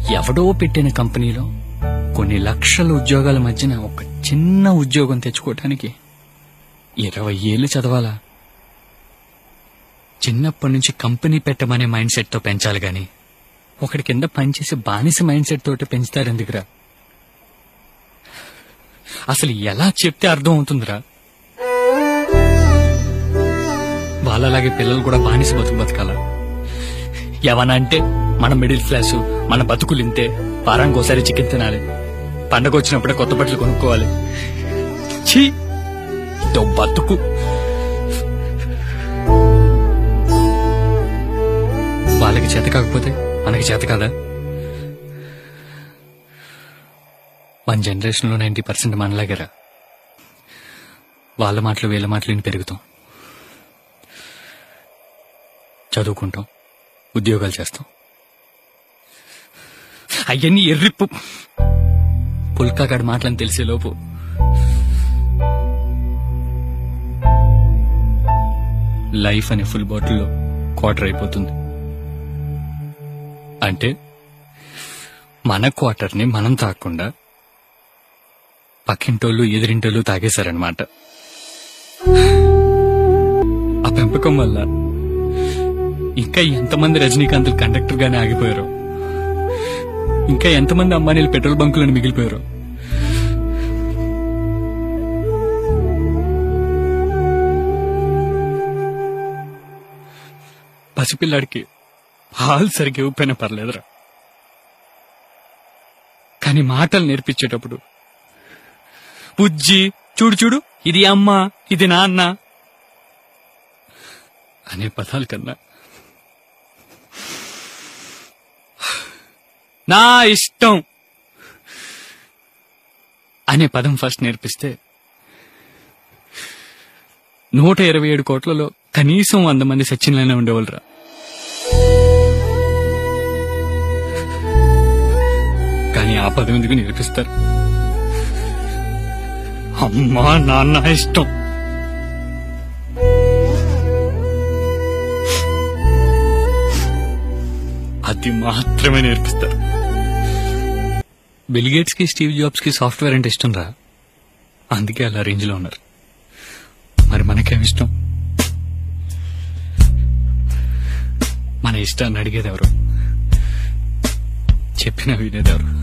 ఎవడో పెట్టిన కంపెనీలో కొన్ని లక్షల ఉద్యోగాల మధ్యన ఒక చిన్న ఉద్యోగం తెచ్చుకోవటానికి ఇరవై ఏళ్ళు చదవాలా చిన్నప్పటి నుంచి కంపెనీ పెట్టమనే మైండ్ సెట్ తో పెంచాలి గాని ఒకటి కింద పనిచేసే బానిస మైండ్ సెట్ తోటి పెంచుతారు ఎందుకురా అసలు ఎలా చెప్తే అర్థం అవుతుందిరా వాళ్ళలాగే పిల్లలు కూడా బానిస బతుకు బతకాల ఏమన్నా అంటే మన మిడిల్ క్లాస్ మన బతుకులు ఇంతే వారానికి ఒకసారి చికెన్ తినాలి పండగ వచ్చినప్పుడే కొత్త బట్టలు కొనుక్కోవాలి ఛీ ఇదో బతుకు వాళ్ళకి చేత కాకపోతే మనకి చేత కాదా మన జనరేషన్లో నైంటీ పర్సెంట్ మనలాగేరా వాళ్ళ మాటలు వీళ్ళ మాటలు విని పెరుగుతాం చదువుకుంటాం ఉద్యోగాలు చేస్తాం అవన్నీ ఎర్రిప్పు పుల్కాగాడి మాటలని తెలిసే లోపు లైఫ్ అనే ఫుల్ బాటిల్లో క్వార్టర్ అయిపోతుంది అంటే మన క్వార్టర్ని మనం తాగకుండా పక్కింటోళ్ళు ఎదిరింటోళ్ళు తాగేశారనమాట ఆ పెంపకం వల్ల ఇంకా ఎంతమంది రజనీకాంతులు కండక్టర్ గానే ఆగిపోయారు ఇంకా ఎంతమంది అమ్మానీలు పెట్రోల్ బంకులను మిగిలిపోయారు పసిపిల్లాడికి హాల్ సరిగ్గా ఇవ్వకపోయినా పర్లేదురా కానీ మాటలు నేర్పించేటప్పుడు బుజ్జి చూడు చూడు ఇది అమ్మ ఇది నాన్న అనే పదాల కన్నా నా ఇష్టం అనే పదం ఫస్ట్ నేర్పిస్తే నూట ఇరవై ఏడు కోట్లలో కనీసం వంద మంది సచిన్లైనా ఉండేవాళ్ళరా కానీ ఆ పదం ఎందుకు నేర్పిస్తారు అమ్మా నాన్న ఇష్టం అది మాత్రమే నేర్పిస్తారు బిల్గేట్స్ కి స్టీవ్ జాబ్స్ కి సాఫ్ట్వేర్ అంటే ఇష్టం రా అందుకే అలా రేంజ్ లో ఉన్నారు మరి మనకేం ఇష్టం మన ఇష్టాన్ని అడిగేది ఎవరు చెప్పిన వినేది ఎవరు